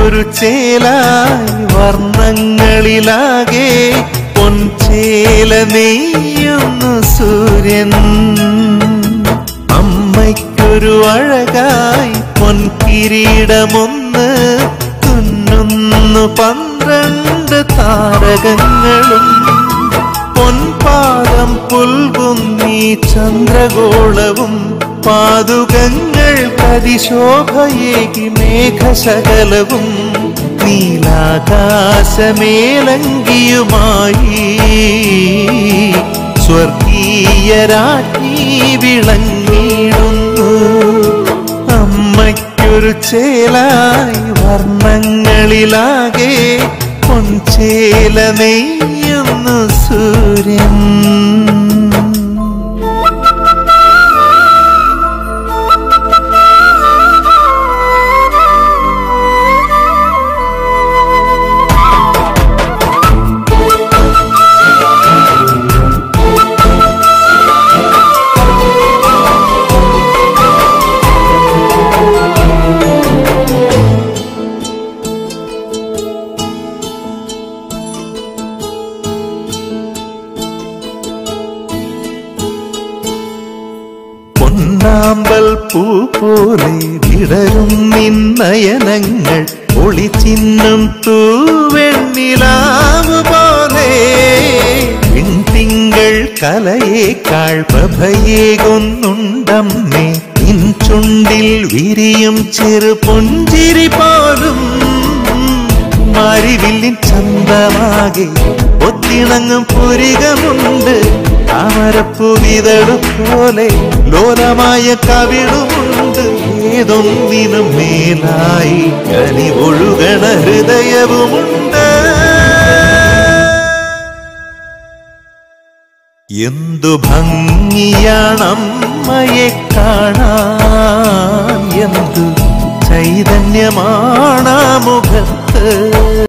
അമ്മയ്ക്കൊരു ചേലായി വർണ്ണങ്ങളിലാകെ പൊൻചേല നെയ്യുന്നു സൂര്യൻ അമ്മയ്ക്കൊരു അഴകായി പൊൻകിരീടമൊന്ന് തുന്നുന്നു പന്ത്രണ്ട് താരകങ്ങളും പൊൻപാദം പുൽകുന്നീ ചന്ദ്രഗോളവും പാതുകങ്ങൾ പരിശോഭയേകി മേഘശകലവും നീലാകാശമേലങ്കിയുമായി സ്വർഗീയ രാജ്ഞി വിളങ്ങിടുന്നു അമ്മയ്ക്കൊരു ചേലായി വർണ്ണങ്ങളിലാകെ പൊൻചേല നെയ്യുന്നു സൂര്യൻ പൊന്നാമ്പൽ പൂ പോലെ വിടരും നിന്നയനങ്ങൾ ഒളിച്ചിന്നും തൂവെണ്ണിലാവ് പോലെ പിൻതിങ്കൾ കലയേക്കാൾ പ്രഭയേകൊന്നുണ്ടമ്മേ നിൻ ചുണ്ടിൽ വിരിയും ചെറു പുഞ്ചിരി പോലും മാരിവില്ലിൻ ചന്തമാകെ ഒത്തിണങ്ങും പുരികമുണ്ട് താമരപ്പുവിതളു പോലെ ലോലമായ കവിളുമുണ്ട് ഏതൊന്നിനും മേലായി കനി ഒഴുകണ ഹൃദയവുമുണ്ട് എന്തു ഭംഗിയാണമ്മയെ കാണാൻ എന്തു ചൈതന്യമാണാ മുഖത്ത്